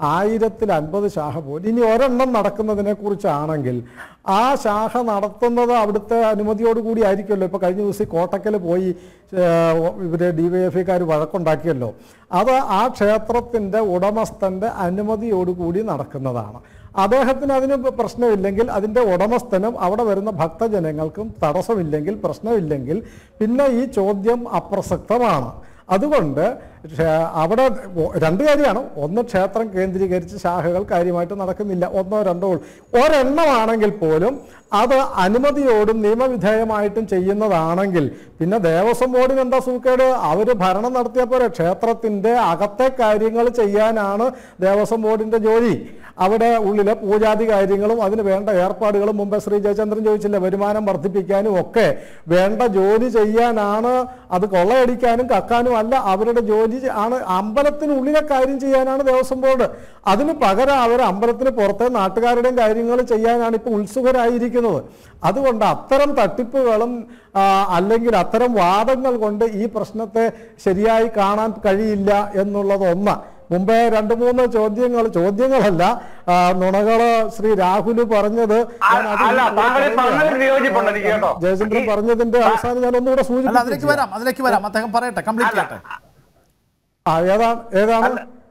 ആയിരത്തിൽ അൻപത് ശാഖ പോലും ഇനി ഒരെണ്ണം നടക്കുന്നതിനെ കുറിച്ചാണെങ്കിൽ ആ ശാഖ നടത്തുന്നത് അവിടുത്തെ അനുമതിയോടുകൂടി ആയിരിക്കുമല്ലോ ഇപ്പോൾ കഴിഞ്ഞ ദിവസം ഈ കോട്ടക്കൽ പോയി ഇവർ ഡി വൈ എഫ് ഐക്കാർ വഴക്കുണ്ടാക്കിയല്ലോ അത് ആ ക്ഷേത്രത്തിൻ്റെ ഉടമസ്ഥൻ്റെ അനുമതിയോടുകൂടി നടക്കുന്നതാണ് അദ്ദേഹത്തിന് അതിന് പ്രശ്നമില്ലെങ്കിൽ അതിൻ്റെ ഉടമസ്ഥനും അവിടെ വരുന്ന ഭക്തജനങ്ങൾക്കും തടസ്സമില്ലെങ്കിൽ പ്രശ്നമില്ലെങ്കിൽ പിന്നെ ഈ ചോദ്യം അപ്രസക്തമാണ് അതുകൊണ്ട് ക്ഷേ- അവിടെ ഒ- രണ്ട് കാര്യമാണ് ഒന്ന് ക്ഷേത്രം കേന്ദ്രീകരിച്ച് ശാഖകൾ കാര്യമായിട്ട് നടക്കുന്നില്ല ഒന്നോ രണ്ടോ ഉള്ളൂ. ഒരെണ്ണമാണെങ്കിൽ പോലും അത് അനുമതിയോടും നിയമവിധേയമായിട്ടും ചെയ്യുന്നതാണെങ്കിൽ പിന്നെ ദേവസ്വം ബോർഡിന് എന്താ സൂക്കേട് അവർ ഭരണം നടത്തിയ പോലെ ക്ഷേത്രത്തിൻ്റെ അകത്തെ കാര്യങ്ങൾ ചെയ്യാനാണ് ദേവസ്വം ബോർഡിൻ്റെ ജോലി അവിടെ ഉള്ളിലെ പൂജാതി കാര്യങ്ങളും അതിന് വേണ്ട ഏർപ്പാടുകളും മുമ്പ് ശ്രീ ജയചന്ദ്രൻ ചോദിച്ചില്ല വരുമാനം വർദ്ധിപ്പിക്കാനും ഒക്കെ വേണ്ട ജോലി ചെയ്യാനാണ് അത് കൊള്ളയടിക്കാനും കക്കാനും അല്ല അവരുടെ ജോലി ആണ് അമ്പലത്തിനുള്ളിലെ കാര്യം ചെയ്യാനാണ് ദേവസ്വം ബോർഡ് അതിന് പകരം അവർ അമ്പലത്തിന് പുറത്തെ നാട്ടുകാരുടെയും കാര്യങ്ങൾ ചെയ്യാനാണ് ഇപ്പോൾ ഉത്സുകരായിരിക്കുന്നത് അതുകൊണ്ട് അത്തരം തട്ടിപ്പുകളും ആ, അല്ലെങ്കിൽ അത്തരം വാദങ്ങൾ കൊണ്ട് ഈ പ്രശ്നത്തെ ശരിയായി കാണാൻ കഴിയില്ല എന്നുള്ളത് ഒന്ന് മുമ്പേ രണ്ട് മൂന്ന് ചോദ്യങ്ങൾ ചോദ്യങ്ങളല്ല ആ, നുണകള് ശ്രീ രാഹുല് പറഞ്ഞത് ഞാൻ അതിൽ അല്ല, കൂടെ താങ്കൾ ഈ പറഞ്ഞതിൽ പറയുകയാണ്. വിയോജിപ്പുണ്ട് എനിക്ക് കേട്ടോ. ജയചന്ദ്രൻ പറഞ്ഞതിന്റെ അവസാനം ഞാൻ ഒന്നുകൂടെ അല്ല അതിലേക്ക് സൂചിപ്പിച്ചു വരാം അതിലേക്ക് വരാം അദ്ദേഹം പറയട്ടെ കംപ്ലീറ്റ് ചെയ്യട്ടെ ആ ഏതാണ് ഏതാണ്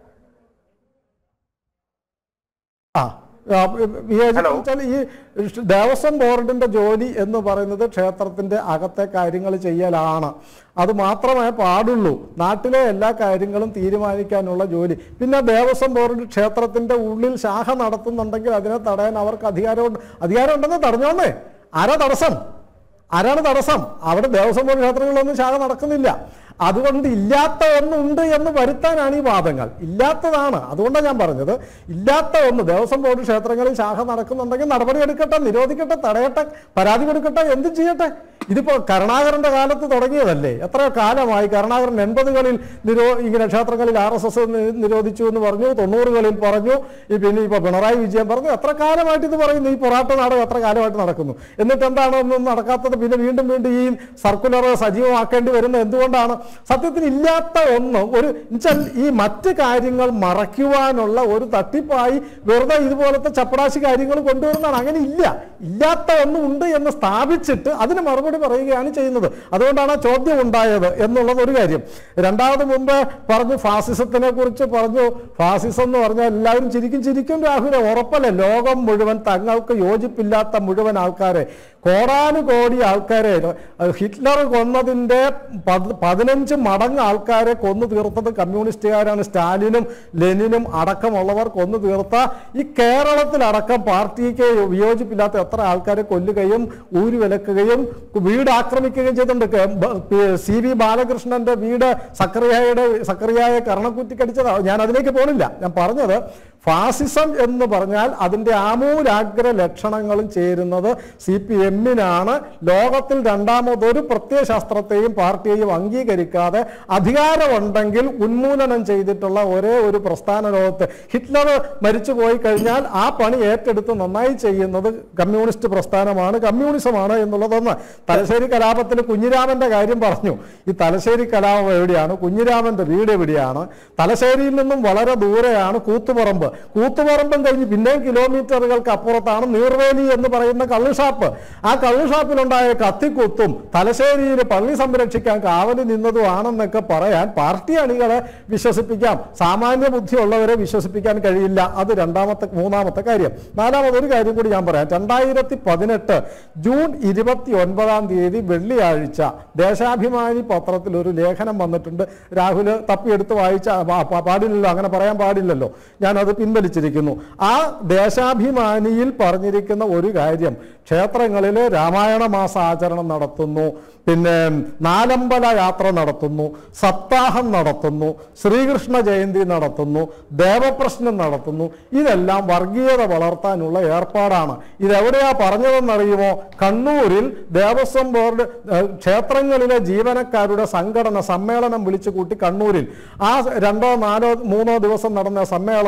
ആ ആ, വിവേചനം ഹലോ. വെച്ചാൽ ഈ ദേവസ്വം ബോർഡിന്റെ ജോലി എന്ന് പറയുന്നത് ക്ഷേത്രത്തിന്റെ അകത്തെ കാര്യങ്ങൾ ചെയ്യലാണ് അത് മാത്രമേ പാടുള്ളൂ നാട്ടിലെ എല്ലാ കാര്യങ്ങളും തീരുമാനിക്കാനുള്ള ജോലി പിന്നെ ദേവസ്വം ബോർഡ് ക്ഷേത്രത്തിന്റെ ഉള്ളിൽ ശാഖ നടത്തുന്നുണ്ടെങ്കിൽ അതിനെ തടയാൻ അവർക്ക് അധികാരമുണ്ട് അധികാരമുണ്ടെന്ന് തടഞ്ഞോന്നേ ആരാ തടസ്സം ആരാണ് തടസ്സം അവിടെ ദേവസ്വം ബോർഡ് ക്ഷേത്രങ്ങളിലൊന്നും ശാഖ നടക്കുന്നില്ല അതുകൊണ്ട് ഇല്ലാത്ത ഒന്നുണ്ട് എന്ന് വരുത്താനാണ് ഈ വാദങ്ങൾ ഇല്ലാത്തതാണ് അതുകൊണ്ടാണ് ഞാൻ പറഞ്ഞത് ഇല്ലാത്ത ഒന്ന് ദേവസ്വം ബോർഡ് ക്ഷേത്രങ്ങളിൽ ശാഖ നടക്കുന്നുണ്ടെങ്കിൽ നടപടി എടുക്കട്ടെ നിരോധിക്കട്ടെ തടയട്ടെ പരാതി കൊടുക്കട്ടെ എന്തും ചെയ്യട്ടെ ഇതിപ്പോ കരുണാകരന്റെ കാലത്ത് തുടങ്ങിയതല്ലേ എത്ര കാലമായി കരുണാകരൻ എൺപതുകളിൽ നിരോ ഇങ്ങനെ ക്ഷേത്രങ്ങളിൽ ആർ എസ് എസ് നിരോധിച്ചു എന്ന് പറഞ്ഞു തൊണ്ണൂറുകളിൽ പറഞ്ഞു ഈ പിന്നെ ഇപ്പൊ പിണറായി വിജയൻ പറഞ്ഞു എത്ര കാലമായിട്ട് ഇത് പറയുന്നു ഈ പൊറാട്ട നാടകം എത്ര കാലമായിട്ട് നടക്കുന്നു എന്നിട്ട് എന്താണ് ഒന്നും നടക്കാത്തത് പിന്നെ വീണ്ടും വീണ്ടും ഈ സർക്കുലർ സജീവമാക്കേണ്ടി വരുന്നത് എന്തുകൊണ്ടാണ് സത്യത്തിൽ ഇല്ലാത്ത ഒന്ന് ഒരു എന്നുവെച്ചാൽ ഈ മറ്റ് കാര്യങ്ങൾ മറയ്ക്കുവാനുള്ള ഒരു തട്ടിപ്പായി വെറുതെ ഇതുപോലത്തെ ചപ്പടാശി കാര്യങ്ങൾ കൊണ്ടുവരുന്നതാണ് അങ്ങനെ ഇല്ല ഇല്ലാത്ത ഒന്നും ഉണ്ട് എന്ന് സ്ഥാപിച്ചിട്ട് അതിന് മറുപടി പറയുകയാണ് ചെയ്യുന്നത് അതുകൊണ്ടാണ് ആ ചോദ്യം ഉണ്ടായത് എന്നുള്ളത് ഒരു കാര്യം രണ്ടാമത് മുമ്പ് പറഞ്ഞു ഫാസിസത്തിനെ കുറിച്ച് പറഞ്ഞു ഫാസിസം എന്ന് പറഞ്ഞാൽ എല്ലാവരും ചിരിക്കും ചിരിക്കും രാഹുലെ ഉറപ്പല്ലേ ലോകം മുഴുവൻ തങ്ങൾക്ക് യോജിപ്പില്ലാത്ത മുഴുവൻ ആൾക്കാരെ കോടാനുകോടി ആൾക്കാരെ അഹ് ഹിറ്റ്ലർ കൊന്നതിൻ്റെ പത് പതിനഞ്ച് മടങ്ങ് ആൾക്കാരെ കൊന്നു തീർത്തത് കമ്മ്യൂണിസ്റ്റുകാരാണ് സ്റ്റാലിനും ലെനിനും അടക്കമുള്ളവർ കൊന്നു തീർത്ത ഈ കേരളത്തിലടക്കം പാർട്ടിക്ക് വിയോജിപ്പില്ലാത്ത എത്ര ആൾക്കാരെ കൊല്ലുകയും ഊരുവിലക്കുകയും വീട് ആക്രമിക്കുകയും ചെയ്തിട്ടുണ്ട് കെ- ബ- പി- സി വി ബാലകൃഷ്ണന്റെ വീട് സക്കറിയായുടെ സക്കറിയായ കർണക്കുറ്റിക്കടിച്ചതാണ് ഞാൻ അതിലേക്ക് പോണില്ല ഞാൻ പറഞ്ഞത് ഫാസിസം എന്ന് പറഞ്ഞാൽ അതിൻ്റെ ആമൂലാഗ്ര ലക്ഷണങ്ങളും ചേരുന്നത് സി പി എമ്മിനാണ് ലോകത്തിൽ രണ്ടാമതൊരു പ്രത്യയശാസ്ത്രത്തെയും പാർട്ടിയെയും അംഗീകരിക്കാതെ അധികാരമുണ്ടെങ്കിൽ ഉന്മൂലനം ചെയ്തിട്ടുള്ള ഒരേ ഒരു പ്രസ്ഥാന ലോകത്ത് ഹിറ്റ്ലർ മരിച്ചു പോയി കഴിഞ്ഞാൽ ആ പണി ഏറ്റെടുത്ത് നന്നായി ചെയ്യുന്നത് കമ്മ്യൂണിസ്റ്റ് പ്രസ്ഥാനമാണ് കമ്മ്യൂണിസമാണ് എന്നുള്ളതൊന്ന് തലശ്ശേരി കലാപത്തിൽ കുഞ്ഞിരാമന്റെ കാര്യം പറഞ്ഞു ഈ തലശ്ശേരി കലാപം എവിടെയാണ് കുഞ്ഞിരാമന്റെ വീട് എവിടെയാണ് തലശ്ശേരിയിൽ നിന്നും വളരെ ദൂരെയാണ് കൂത്തുപറമ്പ് കൂത്തുപറമ്പും കഴിഞ്ഞ് പിന്നെയും കിലോമീറ്ററുകൾക്ക് അപ്പുറത്താണ് നീർവേലി എന്ന് പറയുന്ന കള്ളുഷാപ്പ് ആ കള്ളുഷാപ്പിലുണ്ടായ കത്തിക്കുത്തും തലശ്ശേരിയിൽ പള്ളി സംരക്ഷിക്കാൻ കാവലി നിന്നതുമാണെന്നൊക്കെ പറയാൻ പാർട്ടി അണികളെ വിശ്വസിപ്പിക്കാം സാമാന്യ ബുദ്ധിയുള്ളവരെ വിശ്വസിപ്പിക്കാൻ കഴിയില്ല അത് രണ്ടാമത്തെ മൂന്നാമത്തെ കാര്യം നാലാമത് ഒരു കാര്യം കൂടി ഞാൻ പറയാം രണ്ടായിരത്തി പതിനെട്ട് ജൂൺ ഇരുപത്തി ഒൻപതാം തീയതി വെള്ളിയാഴ്ച ദേശാഭിമാനി പത്രത്തിൽ ഒരു ലേഖനം വന്നിട്ടുണ്ട് രാഹുല് തപ്പിയെടുത്ത് വായിച്ച പാ- പാ- പാടില്ലല്ലോ അങ്ങനെ പറയാൻ പാടില്ലല്ലോ ഞാനത് പിൻവലിച്ചിരിക്കുന്നു ആ ദേശാഭിമാനിയിൽ പറഞ്ഞിരിക്കുന്ന ഒരു കാര്യം ക്ഷേത്രങ്ങളിൽ രാമായണ മാസാചരണം നടത്തുന്നു പിന്നെ നാലമ്പല യാത്ര നടത്തുന്നു സപ്താഹം നടത്തുന്നു ശ്രീകൃഷ്ണ ജയന്തി നടത്തുന്നു ദേവപ്രശ്നം നടത്തുന്നു ഇതെല്ലാം വർഗീയത വളർത്താനുള്ള ഏർപ്പാടാണ് ഇതെവിടെയാ പറഞ്ഞതെന്നറിയുമോ കണ്ണൂരിൽ ദേവസ്വം ബോർഡ് ഏഹ്, ക്ഷേത്രങ്ങളിലെ ജീവനക്കാരുടെ സംഘടന സമ്മേളനം വിളിച്ചു കൂട്ടി കണ്ണൂരിൽ ആ രണ്ടോ നാലോ മൂന്നോ ദിവസം നടന്ന സമ്മേളനത്തിൽ അവർ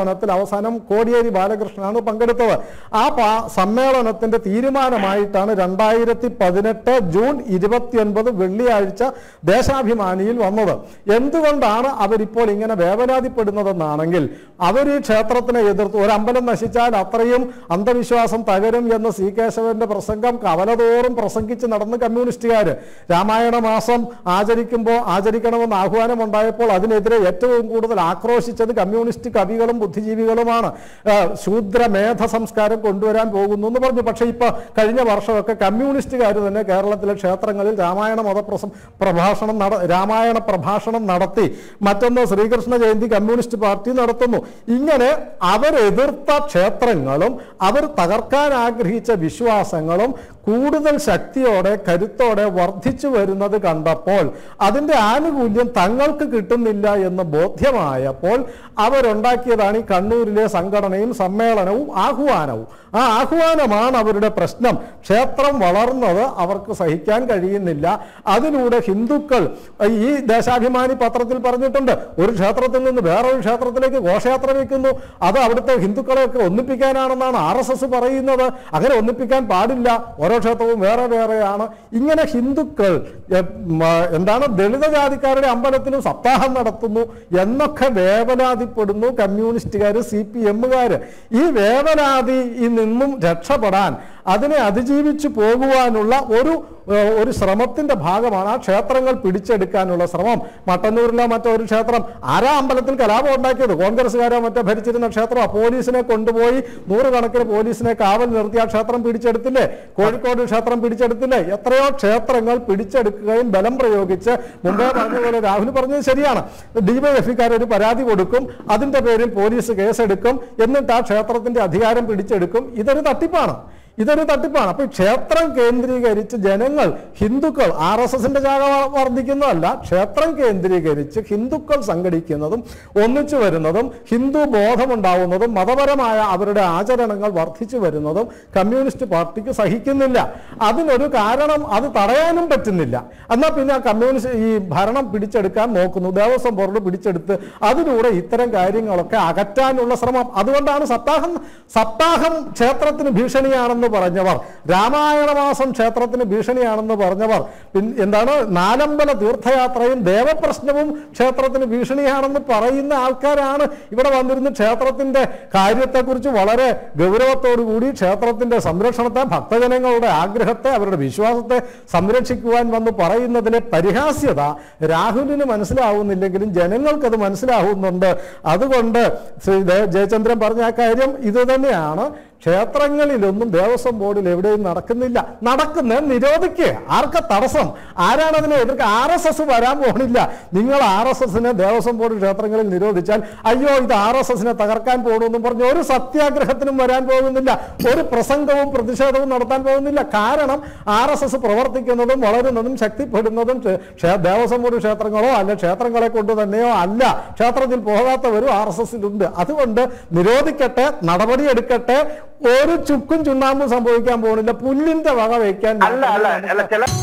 അവസാനം കോടിയേരി ബാലകൃഷ്ണനാണ് പങ്കെടുത്തത് ആ പാ- സമ്മേളനത്തിന്റെ തീരുമാനമായിട്ടാണ് രണ്ടായിരത്തി പതിനെട്ട് ജൂൺ ഇരുപത്തിയൊൻപത് വെള്ളിയാഴ്ച ദേശാഭിമാനിയിൽ വന്നത് എന്തുകൊണ്ടാണ് അവരിപ്പോൾ ഇങ്ങനെ വേവലാതിപ്പെടുന്നതെന്നാണെങ്കിൽ അവർ ഈ ക്ഷേത്രത്തിനെ എതിർത്തു ഒരു അമ്പലം നശിച്ചാൽ അത്രയും അന്ധവിശ്വാസം തകരും എന്ന് സി കേശവന്റെ പ്രസംഗം കവലതോറും പ്രസംഗിച്ച് നടന്ന് കമ്മ്യൂണിസ്റ്റുകാർ രാമായണ മാസം ആചരിക്കുമ്പോൾ ആചരിക്കണമെന്ന് ആഹ്വാനം ഉണ്ടായപ്പോൾ അതിനെതിരെ ഏറ്റവും കൂടുതൽ ആക്രോശിച്ചത് കമ്മ്യൂണിസ്റ്റ് കവികളും ബുദ്ധിജീവികളുമാണ് ആ, ശൂദ്ര മേധ സംസ്കാരം കൊണ്ടുവരാൻ പോകുന്നു എന്ന് പറഞ്ഞു പക്ഷേ ഇപ്പൊ കഴിഞ്ഞ വർഷമൊക്കെ കമ്മ്യൂണിസ്റ്റുകാർ തന്നെ കേരളത്തിലെ ക്ഷേത്രങ്ങളിൽ രാമായണ മതപ്രസം പ്രഭാഷണം നട രാമായണ പ്രഭാഷണം നടത്തി മറ്റൊന്ന് ശ്രീകൃഷ്ണ ജയന്തി കമ്മ്യൂണിസ്റ്റ് പാർട്ടി നടത്തുന്നു ഇങ്ങനെ അവരെതിർത്ത ക്ഷേത്രങ്ങളും അവർ തകർക്കാൻ ആഗ്രഹിച്ച വിശ്വാസങ്ങളും കൂടുതൽ ശക്തിയോടെ കരുത്തോടെ വർദ്ധിച്ചു വരുന്നത് കണ്ടപ്പോൾ അതിൻ്റെ ആനുകൂല്യം തങ്ങൾക്ക് കിട്ടുന്നില്ല എന്ന് ബോധ്യമായപ്പോൾ അവരുണ്ടാക്കിയതാണ് ഈ കണ്ണൂരിലെ സംഘടനയും സമ്മേളനവും ആഹ്വാനവും ആ ആഹ്വാനമാണ് അവരുടെ പ്രശ്നം ക്ഷേത്രം വളർന്നത് അവർക്ക് സഹിക്കാൻ കഴിയുന്നില്ല അതിലൂടെ ഹിന്ദുക്കൾ ഈ ദേശാഭിമാനി പത്രത്തിൽ പറഞ്ഞിട്ടുണ്ട് ഒരു ക്ഷേത്രത്തിൽ നിന്ന് വേറൊരു ക്ഷേത്രത്തിലേക്ക് ഘോഷയാത്ര വയ്ക്കുന്നു അത് അവിടുത്തെ ഹിന്ദുക്കളെയൊക്കെ ഒന്നിപ്പിക്കാനാണെന്നാണ് ആർ എസ് എസ് പറയുന്നത് അങ്ങനെ ഒന്നിപ്പിക്കാൻ പാടില്ല ഓരോ ക്ഷേത്രവും വേറെ വേറെയാണ് ഇങ്ങനെ ഹിന്ദുക്കൾ എ, മ, എന്താണ് ദളിത ജാതിക്കാരുടെ അമ്പലത്തിലും സപ്താഹം നടത്തുന്നു എന്നൊക്കെ വേവലാതിപ്പെടുന്നു കമ്മ്യൂണിസ്റ്റുകാർ സി പി എമ്മുകാർ ഈ വേവലാതി നിന്നും രക്ഷപ്പെടാൻ അതിനെ അതിജീവിച്ചു പോകുവാനുള്ള ഒരു ഏഹ്, ഒരു ശ്രമത്തിന്റെ ഭാഗമാണ് ആ ക്ഷേത്രങ്ങൾ പിടിച്ചെടുക്കാനുള്ള ശ്രമം മട്ടന്നൂരിലെ മറ്റൊരു ക്ഷേത്രം ആരാ അമ്പലത്തിൽ കലാപം ഉണ്ടാക്കിയത് കോൺഗ്രസ്സുകാരോ മറ്റോ ഭരിച്ചിരുന്ന ക്ഷേത്രം പോലീസിനെ കൊണ്ടുപോയി നൂറുകണക്കിന് പോലീസിനെ കാവൽ നിർത്തി ആ ക്ഷേത്രം പിടിച്ചെടുത്തില്ലേ കോഴിക്കോട് ക്ഷേത്രം പിടിച്ചെടുത്തില്ലേ എത്രയോ ക്ഷേത്രങ്ങൾ പിടിച്ചെടുക്കുകയും ബലം പ്രയോഗിച്ച് മുമ്പേ പറഞ്ഞതുപോലെ രാഹുൽ പറഞ്ഞത് ശരിയാണ് ഡിവൈഎഫ്ഇക്കാർ ഒരു പരാതി കൊടുക്കും അതിന്റെ പേരിൽ പോലീസ് കേസെടുക്കും എന്നിട്ട് ആ ക്ഷേത്രത്തിന്റെ അധികാരം പിടിച്ചെടുക്കും ഇതൊരു തട്ടിപ്പാണ് ഇതൊരു തട്ടിപ്പാണ് അപ്പൊ ഈ ക്ഷേത്രം കേന്ദ്രീകരിച്ച് ജനങ്ങൾ ഹിന്ദുക്കൾ ആർ എസ് എസിന്റെ ജാഗ വ- വർദ്ധിക്കുന്നതല്ല ക്ഷേത്രം കേന്ദ്രീകരിച്ച് ഹിന്ദുക്കൾ സംഘടിക്കുന്നതും ഒന്നിച്ചു വരുന്നതും ഹിന്ദു ബോധമുണ്ടാവുന്നതും മതപരമായ അവരുടെ ആചരണങ്ങൾ വർദ്ധിച്ചു വരുന്നതും കമ്മ്യൂണിസ്റ്റ് പാർട്ടിക്ക് സഹിക്കുന്നില്ല അതിനൊരു കാരണം അത് തടയാനും പറ്റുന്നില്ല എന്നാൽ പിന്നെ ആ കമ്മ്യൂണിസ്റ്റ് ഈ ഭരണം പിടിച്ചെടുക്കാൻ നോക്കുന്നു ദേവസ്വം ബോർഡ് പിടിച്ചെടുത്ത് അതിലൂടെ ഇത്തരം കാര്യങ്ങളൊക്കെ അകറ്റാനുള്ള ശ്രമം അതുകൊണ്ടാണ് സപ്താഹം സപ്താഹം ക്ഷേത്രത്തിന് ഭീഷണിയാണെന്ന് പറഞ്ഞവർ രാമായണ മാസം ക്ഷേത്രത്തിന് ഭീഷണിയാണെന്ന് പറഞ്ഞവർ പിൻ എന്താണ് നാലമ്പല തീർത്ഥയാത്രയും ദേവപ്രശ്നവും ക്ഷേത്രത്തിന് ഭീഷണിയാണെന്ന് പറയുന്ന ആൾക്കാരാണ് ഇവിടെ വന്നിരുന്ന് ക്ഷേത്രത്തിന്റെ കാര്യത്തെക്കുറിച്ച് വളരെ ഗൗരവത്തോടു കൂടി ക്ഷേത്രത്തിന്റെ സംരക്ഷണത്തെ ഭക്തജനങ്ങളുടെ ആഗ്രഹത്തെ അവരുടെ വിശ്വാസത്തെ സംരക്ഷിക്കുവാൻ വന്ന് പറയുന്നതിലെ പരിഹാസ്യത രാഹുലിന് മനസ്സിലാവുന്നില്ലെങ്കിലും ജനങ്ങൾക്കത് മനസ്സിലാവുന്നുണ്ട് അതുകൊണ്ട് ശ്രീ ദേ- ജയചന്ദ്രൻ പറഞ്ഞ ആ കാര്യം ഇത് തന്നെയാണ് ക്ഷേത്രങ്ങളിലൊന്നും ദേവസ്വം ബോർഡിൽ എവിടെയും നടക്കുന്നില്ല നടക്കുന്ന നിരോധിക്കുക ആർക്ക തടസ്സം ആരാണ് അതിനെ എതിർക്കുക ആർ എസ് എസ് വരാൻ പോണില്ല നിങ്ങൾ ആർ എസ് എസിനെ ദേവസ്വം ബോർഡ് ക്ഷേത്രങ്ങളിൽ നിരോധിച്ചാൽ അയ്യോ ഇത് ആർ എസ് എസിനെ തകർക്കാൻ പോകണമെന്നും പറഞ്ഞ് ഒരു സത്യാഗ്രഹത്തിനും വരാൻ പോകുന്നില്ല ഒരു പ്രസംഗവും പ്രതിഷേധവും നടത്താൻ പോകുന്നില്ല കാരണം ആർ എസ് എസ് പ്രവർത്തിക്കുന്നതും വളരുന്നതും ശക്തിപ്പെടുന്നതും ക്ഷേ- ക്ഷേ- ദേവസ്വം ബോർഡ് ക്ഷേത്രങ്ങളോ അല്ല ക്ഷേത്രങ്ങളെ കൊണ്ട് തന്നെയോ അല്ല ക്ഷേത്രത്തിൽ പോകാത്തവരും ആർ എസ് എസിലുണ്ട് അതുകൊണ്ട് നിരോധിക്കട്ടെ നടപടിയെടുക്കട്ടെ ഒരു ചുക്കും ചുണ്ണാമ്പും സംഭവിക്കാൻ പോകുന്നില്ല പുല്ലിന്റെ വക വയ്ക്കാൻ അല്ല അല്ല അല്ല ചില